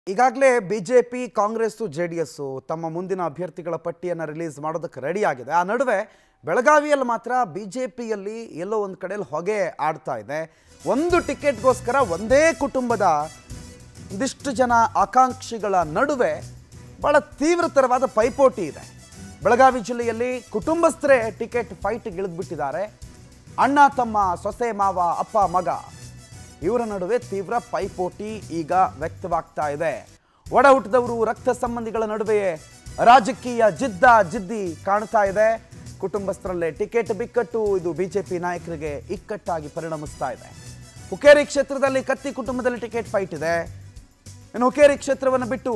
ಈಗಾಗಲೇ B J P Congress J D S ತಮ್ಮ ಮುಂದಿನ ಅಭ್ಯರ್ಥಿಗಳ ಪಟ್ಟಿಯನ್ನು ರಿಲೀಸ್ ಮಾಡೋದಕ್ಕೆ ರೆಡಿ ಆಗಿದೆ ಆ ನಡುವೆ ಬೆಳಗಾವಿಯಲ್ಲಿ ಮಾತ್ರ ಬಿ ಜೆ ಪಿಯಲ್ಲಿ ಎಲ್ಲೋ ಒಂದು ಕಡೆಯಲ್ಲಿ ಹೊಗೆ ಆಡ್ತಾ ಇದೆ ಒಂದು ಟಿಕೆಟ್ಗೋಸ್ಕರ ಒಂದೇ ಕುಟುಂಬದ ಒಂದಿಷ್ಟು ಜನ ಆಕಾಂಕ್ಷಿಗಳ ನಡುವೆ ಬಹಳ ತೀವ್ರತರವಾದ ಪೈಪೋಟಿ ಇದೆ ಬೆಳಗಾವಿ ಜಿಲ್ಲೆಯಲ್ಲಿ ಕುಟುಂಬಸ್ಥರೇ ಟಿಕೆಟ್ ಫೈಟ್ಗೆ ಇಳಿದ್ಬಿಟ್ಟಿದ್ದಾರೆ ಅಣ್ಣ ತಮ್ಮ ಸೊಸೆ ಮಾವ ಅಪ್ಪ ಮಗ ಇವರ ನಡುವೆ ತೀವ್ರ ಪೈಪೋಟಿ ಈಗ ವ್ಯಕ್ತವಾಗ್ತಾ ಇದೆ ಒಡ ಹುಟ್ಟಿದವರು ರಕ್ತ ಸಂಬಂಧಿಗಳ ನಡುವೆ ರಾಜಕೀಯ ಜಿದ್ದ ಜಿದ್ದಿ ಕಾಣ್ತಾ ಇದೆ ಕುಟುಂಬಸ್ಥರಲ್ಲೇ ಟಿಕೆಟ್ ಬಿಕ್ಕಟ್ಟು ಇದು ಬಿಜೆಪಿ ನಾಯಕರಿಗೆ ಇಕ್ಕಟ್ಟಾಗಿ ಪರಿಣಮಿಸ್ತಾ ಇದೆ ಹುಕ್ಕೇರಿ ಕ್ಷೇತ್ರದಲ್ಲಿ ಕತ್ತಿ ಕುಟುಂಬದಲ್ಲಿ ಟಿಕೆಟ್ ಫೈಟ್ ಇದೆ ಇನ್ನು ಹುಕ್ಕೇರಿ ಕ್ಷೇತ್ರವನ್ನು ಬಿಟ್ಟು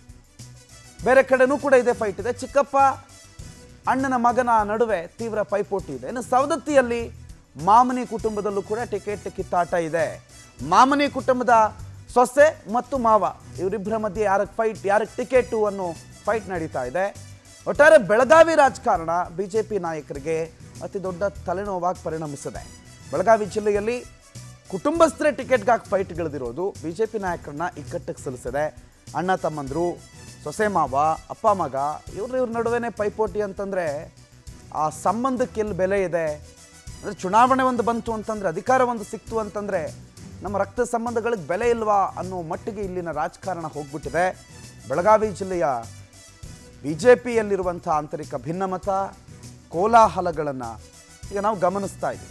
ಬೇರೆ ಕಡೆನೂ ಕೂಡ ಇದೆ ಫೈಟ್ ಇದೆ ಚಿಕ್ಕಪ್ಪ ಅಣ್ಣನ ಮಗನ ನಡುವೆ ತೀವ್ರ ಪೈಪೋಟಿ ಇದೆ ಇನ್ನು ಸವದತ್ತಿಯಲ್ಲಿ ಮಾಮನಿ ಕುಟುಂಬದಲ್ಲೂ ಕೂಡ ಟಿಕೆಟ್ ಕಿತ್ತಾಟ ಇದೆ ಮಾಮನಿ ಕುಟುಂಬದ ಸೊಸೆ ಮತ್ತು ಮಾವ ಇವರಿಬ್ಬರ ಮಧ್ಯೆ ಯಾರಕ್ಕೆ ಫೈಟ್ ಯಾರಕ್ಕೆ ಟಿಕೆಟು ಅನ್ನೋ ಫೈಟ್ ನಡೀತಾ ಇದೆ ಒಟ್ಟಾರೆ ಬೆಳಗಾವಿ ರಾಜಕಾರಣ ಬಿ ಜೆ ಪಿ ನಾಯಕರಿಗೆ ಅತಿ ದೊಡ್ಡ ತಲೆನೋವಾಗಿ ಪರಿಣಮಿಸಿದೆ ಬೆಳಗಾವಿ ಜಿಲ್ಲೆಯಲ್ಲಿ ಕುಟುಂಬಸ್ಥರೇ ಟಿಕೆಟ್ಗಾಗಿ ಫೈಟ್ಗಳಿದಿರೋದು ಬಿ ಜೆ ಪಿ ನಾಯಕರನ್ನ ಇಕ್ಕಟ್ಟಿಗೆ ಸಲ್ಲಿಸಿದೆ ಅಣ್ಣ ತಮ್ಮಂದರು ಸೊಸೆ ಮಾವ ಅಪ್ಪ ಮಗ ಇವ್ರ ಇವ್ರ ನಡುವೆನೇ ಪೈಪೋಟಿ ಅಂತಂದರೆ ಆ ಸಂಬಂಧಕ್ಕೆ ಎಲ್ಲಿ ಬೆಲೆ ಇದೆ ಅಂದರೆ ಚುನಾವಣೆ ಒಂದು ಬಂತು ಅಂತಂದರೆ ಅಧಿಕಾರ ಒಂದು ಸಿಕ್ತು ಅಂತಂದರೆ ನಮ್ಮ ರಕ್ತ ಸಂಬಂಧಗಳಿಗೆ ಬೆಲೆ ಇಲ್ವಾ ಅನ್ನೋ ಮಟ್ಟಿಗೆ ಇಲ್ಲಿನ ರಾಜಕಾರಣ ಹೋಗ್ಬಿಟ್ಟಿದೆ ಬೆಳಗಾವಿ ಜಿಲ್ಲೆಯ ಬಿ ಜೆ ಪಿಯಲ್ಲಿರುವಂಥ ಆಂತರಿಕ ಭಿನ್ನಮತ ಕೋಲಾಹಲಗಳನ್ನು ಈಗ ನಾವು ಗಮನಿಸ್ತಾ ಇದ್ದೀವಿ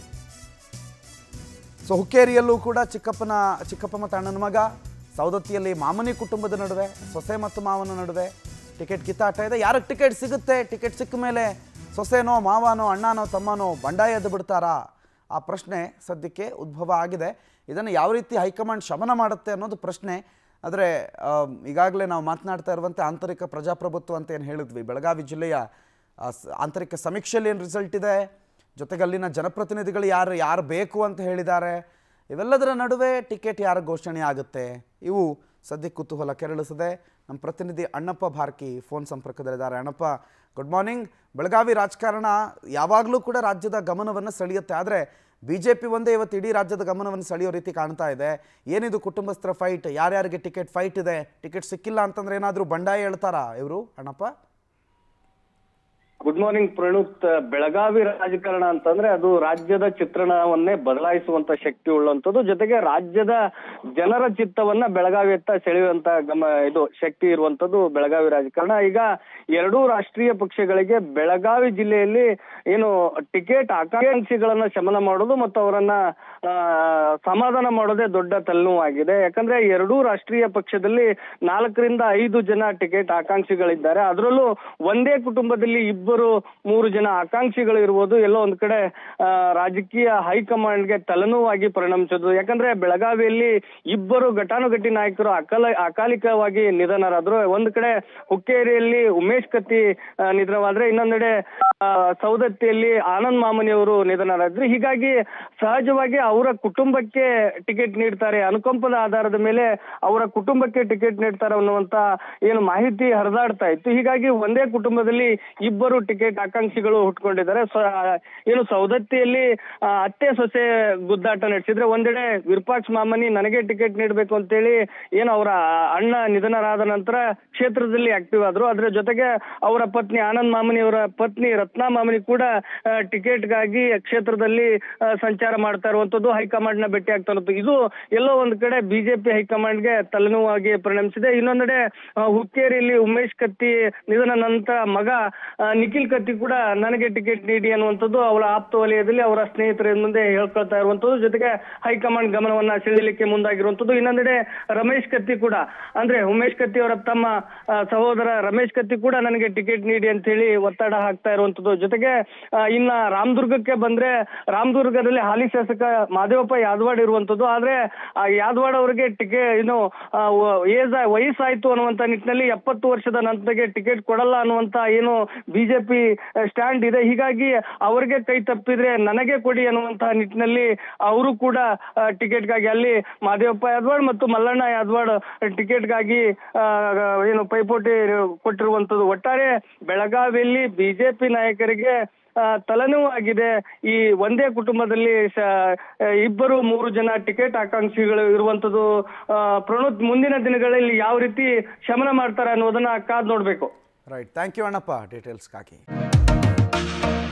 ಸೊ ಹುಕ್ಕೇರಿಯಲ್ಲೂ ಕೂಡ ಚಿಕ್ಕಪ್ಪನ ಚಿಕ್ಕಪ್ಪ ಮತ್ತು ಅಣ್ಣನ ಮಗ ಸೌದತ್ತಿಯಲ್ಲಿ ಮಾಮನಿ ಕುಟುಂಬದ ನಡುವೆ ಸೊಸೆ ಮತ್ತು ಮಾವನ ನಡುವೆ ಟಿಕೆಟ್ ಕಿತ್ತಾಟ ಇದೆ ಯಾರಿಗೆ ಟಿಕೆಟ್ ಸಿಗುತ್ತೆ ಟಿಕೆಟ್ ಸಿಕ್ಕ ಮೇಲೆ ಸೊಸೆನೋ ಮಾವನೋ ಅಣ್ಣನೋ ತಮ್ಮನೋ ಬಂಡಾಯ ಎದ್ದು ಬಿಡ್ತಾರಾ ಆ ಪ್ರಶ್ನೆ ಸದ್ಯಕ್ಕೆ ಉದ್ಭವ ಆಗಿದೆ ಇದನ್ನು ಯಾವ ರೀತಿ ಹೈಕಮಾಂಡ್ ಶಮನ ಮಾಡುತ್ತೆ ಅನ್ನೋದು ಪ್ರಶ್ನೆ ಆದರೆ ಈಗಾಗಲೇ ನಾವು ಮಾತನಾಡ್ತಾ ಇರುವಂತೆ ಆಂತರಿಕ ಪ್ರಜಾಪ್ರಭುತ್ವ ಅಂತ ಏನು ಹೇಳಿದ್ವಿ ಬೆಳಗಾವಿ ಜಿಲ್ಲೆಯ ಆ, ಸ- ಆಂತರಿಕ ಸಮೀಕ್ಷೆಯಲ್ಲಿ ಏನು ರಿಸಲ್ಟ್ ಇದೆ ಜೊತೆಗೆ ಅಲ್ಲಿನ ಜನಪ್ರತಿನಿಧಿಗಳು ಯಾರು ಯಾರು ಬೇಕು ಅಂತ ಹೇಳಿದ್ದಾರೆ ಇವೆಲ್ಲದರ ನಡುವೆ ಟಿಕೆಟ್ ಯಾರ ಘೋಷಣೆ ಆಗುತ್ತೆ ಇವು ಸದ್ಯಕ್ಕೆ ಕುತೂಹಲ ಕೆರಳಿಸಿದೆ ನಮ್ಮ ಪ್ರತಿನಿಧಿ ಅಣ್ಣಪ್ಪ ಭಾರ್ಕಿ ಫೋನ್ ಸಂಪರ್ಕದಲ್ಲಿದ್ದಾರೆ ಅಣ್ಣಪ್ಪ ಗುಡ್ ಮಾರ್ನಿಂಗ್ ಬೆಳಗಾವಿ ರಾಜಕಾರಣ ಯಾವಾಗಲೂ ಕೂಡ ರಾಜ್ಯದ ಗಮನವನ್ನು ಸೆಳೆಯುತ್ತೆ ಆದರೆ ಬಿ ಜೆ ಪಿ ಒಂದೇ ಇವತ್ತು ಇಡೀ ರಾಜ್ಯದ ಗಮನವನ್ನು ಸೆಳೆಯೋ ರೀತಿ ಕಾಣ್ತಾ ಇದೆ ಏನಿದು ಕುಟುಂಬಸ್ಥರ ಫೈಟ್ ಯಾರ್ಯಾರಿಗೆ ಟಿಕೆಟ್ ಫೈಟ್ ಇದೆ ಟಿಕೆಟ್ ಸಿಕ್ಕಿಲ್ಲ ಅಂತಂದ್ರೆ ಏನಾದರೂ ಬಂಡಾಯ ಹೇಳ್ತಾರಾ ಇವರು ಅಣ್ಣಪ್ಪ ಗುಡ್ ಮಾರ್ನಿಂಗ್ ಪ್ರಣುತ್ ಬೆಳಗಾವಿ ರಾಜಕಾರಣ ಅಂತಂದ್ರೆ ಅದು ರಾಜ್ಯದ ಚಿತ್ರಣವನ್ನೇ ಬದಲಾಯಿಸುವಂತ ಶಕ್ತಿ ಉಳ್ಳಂತದ್ದು ಜೊತೆಗೆ ರಾಜ್ಯದ ಜನರ ಚಿತ್ತವನ್ನ ಬೆಳಗಾವಿಯತ್ತ ಸೆಳೆಯುವಂತ ಗಮ ಇದು ಶಕ್ತಿ ಇರುವಂತದ್ದು ಬೆಳಗಾವಿ ರಾಜಕಾರಣ ಈಗ ಎರಡೂ ರಾಷ್ಟ್ರೀಯ ಪಕ್ಷಗಳಿಗೆ ಬೆಳಗಾವಿ ಜಿಲ್ಲೆಯಲ್ಲಿ ಏನು ಟಿಕೆಟ್ ಆಕಾಂಕ್ಷಿಗಳನ್ನ ಶಮನ ಮಾಡೋದು ಮತ್ತು ಅವರನ್ನ ಆ, ಸಮಾಧಾನ ಮಾಡೋದೇ ದೊಡ್ಡ ತಲೆನೋವಾಗಿದೆ ಯಾಕಂದ್ರೆ ಎರಡೂ ರಾಷ್ಟ್ರೀಯ ಪಕ್ಷದಲ್ಲಿ ನಾಲ್ಕರಿಂದ ಐದು ಜನ ಟಿಕೆಟ್ ಆಕಾಂಕ್ಷಿಗಳಿದ್ದಾರೆ ಅದರಲ್ಲೂ ಒಂದೇ ಕುಟುಂಬದಲ್ಲಿ ಇಬ್ಬರು ಮೂರು ಜನ ಆಕಾಂಕ್ಷಿಗಳು ಇರ್ಬೋದು ಎಲ್ಲೋ ಒಂದ್ ಕಡೆ ಆ, ರಾಜಕೀಯ ಹೈಕಮಾಂಡ್ಗೆ ತಲೆನೋವಾಗಿ ಪರಿಣಮಿಸೋದು ಯಾಕಂದ್ರೆ ಬೆಳಗಾವಿಯಲ್ಲಿ ಇಬ್ಬರು ಘಟಾನುಘಟಿ ನಾಯಕರು ಅಕಾಲ ಅಕಾಲಿಕವಾಗಿ ನಿಧನರಾದ್ರು ಒಂದ್ ಕಡೆ ಹುಕ್ಕೇರಿಯಲ್ಲಿ ಉಮೇಶ್ ಕತ್ತಿ ಆ, ನಿಧನವಾದ್ರೆ ಇನ್ನೊಂದೆಡೆ ಆ, ಸೌದತ್ತಿಯಲ್ಲಿ ಆನಂದ್ ಮಾಮನಿ ಅವರು ನಿಧನರಾದ್ರು ಹೀಗಾಗಿ ಸಹಜವಾಗಿ ಅವರ ಕುಟುಂಬಕ್ಕೆ ಟಿಕೆಟ್ ನೀಡ್ತಾರೆ ಅನುಕಂಪದ ಆಧಾರದ ಮೇಲೆ ಅವರ ಕುಟುಂಬಕ್ಕೆ ಟಿಕೆಟ್ ನೀಡ್ತಾರೆ ಅನ್ನುವಂತ ಏನು ಮಾಹಿತಿ ಹರಿದಾಡ್ತಾ ಇತ್ತು ಹೀಗಾಗಿ ಒಂದೇ ಕುಟುಂಬದಲ್ಲಿ ಇಬ್ಬರು ಟಿಕೆಟ್ ಆಕಾಂಕ್ಷಿಗಳು ಹುಟ್ಕೊಂಡಿದ್ದಾರೆ ಸ- ಏನು ಸೌದತ್ತಿಯಲ್ಲಿ ಆ, ಅತ್ತೆ ಸೊಸೆ ಗುದ್ದಾಟ ನಡೆಸಿದ್ರೆ ಒಂದೆಡೆ ವಿರೂಪಾಕ್ಷ ಮಾಮನಿ ನನಗೆ ಟಿಕೆಟ್ ನೀಡಬೇಕು ಅಂತೇಳಿ ಏನು ಅವರ ಅಣ್ಣ ನಿಧನರಾದ ನಂತರ ಕ್ಷೇತ್ರದಲ್ಲಿ ಆಕ್ಟಿವ್ ಆದ್ರು ಅದರ ಜೊತೆಗೆ ಅವರ ಪತ್ನಿ ಆನಂದ್ ಮಾಮನಿ ಅವರ ಪತ್ನಿ ರತ್ನಾ ಮಾಮನಿ ಕೂಡ ಆ, ಟಿಕೆಟ್ಗಾಗಿ ಕ್ಷೇತ್ರದಲ್ಲಿ ಆ, ಸಂಚಾರ ಮಾಡ್ತಾ ಇರುವಂತದ್ದು ಹೈಕಮಾಂಡ್ ನ ಭೇಟಿ ಆಗ್ತಾ ಇರೋದು ಇದು ಎಲ್ಲೋ ಒಂದ್ ಕಡೆ ಬಿಜೆಪಿ ಹೈಕಮಾಂಡ್ಗೆ ತಲೆನೋವಾಗಿ ಪರಿಣಮಿಸಿದೆ ಇನ್ನೊಂದೆಡೆ ಆ, ಹುಕ್ಕೇರಿಯಲ್ಲಿ ಉಮೇಶ್ ಕತ್ತಿ ನಿಧನ ನಂತರ ಮಗ ಆ, ನಿಖಿಲ್ ಕತ್ತಿ ಕೂಡ ನನಗೆ ಟಿಕೆಟ್ ನೀಡಿ ಅನ್ನುವಂಥದ್ದು ಅವರ ಆಪ್ತ ವಲಯದಲ್ಲಿ ಅವರ ಸ್ನೇಹಿತರ ಮುಂದೆ ಹೇಳ್ಕೊಳ್ತಾ ಇರುವಂತದ್ದು ಜೊತೆಗೆ ಹೈಕಮಾಂಡ್ ಗಮನವನ್ನ ಸೆಳೆಯಲಿಕ್ಕೆ ಮುಂದಾಗಿರುವಂತದ್ದು ಇನ್ನೊಂದೆಡೆ ರಮೇಶ್ ಕತ್ತಿ ಕೂಡ ಅಂದ್ರೆ ಉಮೇಶ್ ಕತ್ತಿ ಅವರ ತಮ್ಮ ಆ, ಸಹೋದರ ರಮೇಶ್ ಕತ್ತಿ ಕೂಡ ನನಗೆ ಟಿಕೆಟ್ ನೀಡಿ ಅಂತ ಹೇಳಿ ಒತ್ತಡ ಹಾಕ್ತಾ ಇರುವಂತದ್ದು ಜೊತೆಗೆ ಆ, ಇನ್ನ ರಾಮದುರ್ಗಕ್ಕೆ ಬಂದ್ರೆ ರಾಮದುರ್ಗದಲ್ಲಿ ಹಾಲಿ ಶಾಸಕ ಮಾದೇವಪ್ಪ ಯಾದವಾಡ್ ಇರುವಂತದ್ದು ಆದ್ರೆ ಆ ಯಾದವಾಡ್ ಅವರಿಗೆ ಟಿಕೆಟ್ ಏನು ಆ, ವ- ಏಜ್ ವಯಸ್ಸಾಯ್ತು ಅನ್ನುವಂತ ನಿಟ್ಟಿನಲ್ಲಿ ಎಪ್ಪತ್ತು ವರ್ಷದ ನಂತರಗೆ ಟಿಕೆಟ್ ಕೊಡಲ್ಲ ಅನ್ನುವಂತ ಏನು ಬಿಜೆಪಿ ಬಿಜೆಪಿ ಸ್ಟ್ಯಾಂಡ್ ಇದೆ ಹೀಗಾಗಿ ಅವರಿಗೆ ಕೈ ತಪ್ಪಿದ್ರೆ ನನಗೆ ಕೊಡಿ ಅನ್ನುವಂತಹ ನಿಟ್ಟಿನಲ್ಲಿ ಅವರು ಕೂಡ ಆ, ಟಿಕೆಟ್ಗಾಗಿ ಅಲ್ಲಿ ಮಾದೇವಪ್ಪ ಯಾದವಾಡ್ ಮತ್ತು ಮಲ್ಲಣ್ಣ ಯಾದವಾಡ್ ಟಿಕೆಟ್ಗಾಗಿ ಆ, ಏನು ಪೈಪೋಟಿ ಕೊಟ್ಟಿರುವಂತದ್ದು ಒಟ್ಟಾರೆ ಬೆಳಗಾವಿಯಲ್ಲಿ ಬಿಜೆಪಿ ನಾಯಕರಿಗೆ ಆ, ತಲೆನೋವು ಆಗಿದೆ ಈ ಒಂದೇ ಕುಟುಂಬದಲ್ಲಿ ಸ- ಇಬ್ಬರು ಮೂರು ಜನ ಟಿಕೆಟ್ ಆಕಾಂಕ್ಷಿಗಳು ಇರುವಂತದ್ದು ಆ, ಪ್ರಣೋತ್ ಮುಂದಿನ ದಿನಗಳಲ್ಲಿ ಯಾವ ರೀತಿ ಶಮನ ಮಾಡ್ತಾರೆ ಅನ್ನೋದನ್ನ ಕಾದ್ ನೋಡ್ಬೇಕು ರೈಟ್ ಥ್ಯಾಂಕ್ ಯು ಅಣ್ಣಪ್ಪ ಡೀಟೇಲ್ಸ್ಗಾಗಿ